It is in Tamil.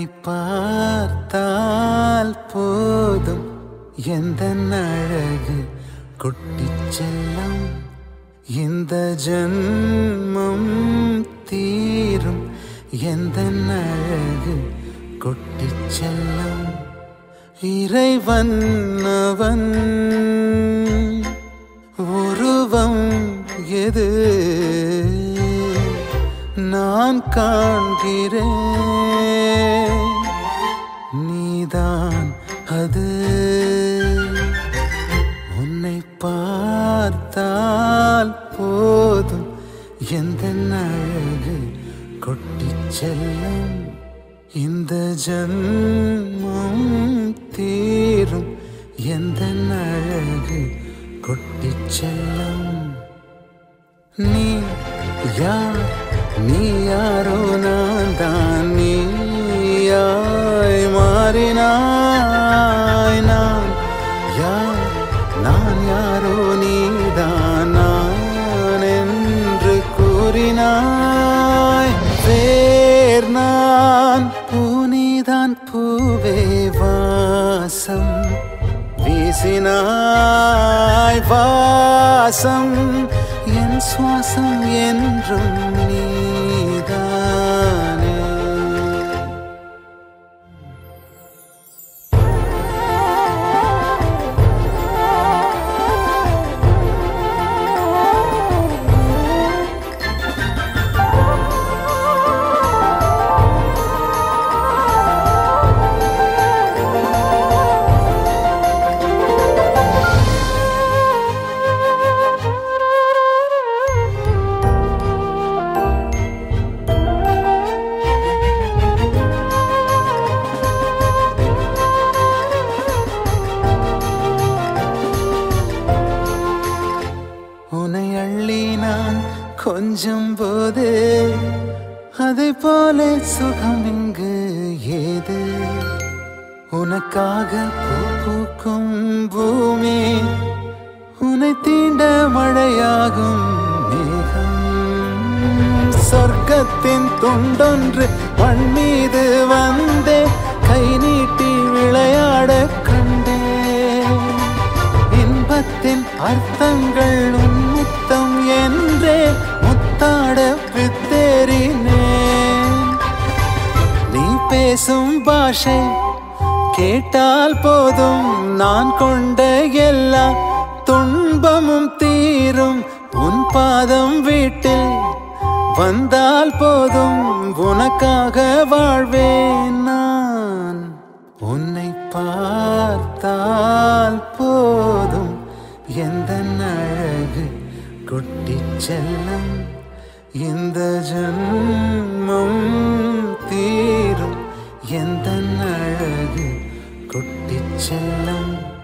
உன்னை பார்த்தால் போதும் எந்த அழகு குட்டிச் செல்லம் இந்த ஜன்மம் தீரும் எந்த அழகு கொட்டிச் செல்லம் இறைவன் அவன் உருவம் எது நான் காண்கிறேன் நீதான் அது உன்னை பார்த்தால் போதும் எந்த அழகு கொட்டிச் செல்லும் இந்த ஜன்மம் தீரும் எந்த அழகு கொட்டிச் செல்லும் நீ யார் நீ யாரோ நான் தான் நீயாய் மாறினாய் நான் யார் நான் யாரோ நீதான் நான் என்று கூறினாய் வேர் நான் பூனிதான் பூவே வாசம் வீசினாய் வாசம் என் சுவாசம் என்றும் நீதானே உன்னை அள்ளி நான் கொஞ்சம் போது அதை போல சுகம் இங்கு ஏது உனக்காக பூ பூக்கும் பூமி உன்னை தீண்ட மழையாகும் மேகம் சொர்க்கத்தின் துண்டொன்று மண் மீது வந்தே கை நீட்டி விளையாட கண்டேன் இன்பத்தின் அர்த்தங்கள் உன்முத்தம் என்றே முத்தாட வித்தேறினேன் நீ பேசும் பாஷை கேட்டால் போதும் நான் கொண்ட எல்லா துன்பமும் தீரும் உன் பாதம் வீட்டில் வந்தால் போதும் உனக்காக வாழ்வேன் நான் உன்னை பார்த்தால் போதும் எந்த அழகு கொட்டிச் செல்லும் இந்த ஜன்மம் தீரும் எந்த அழகு கொட்டிச் செல்லும்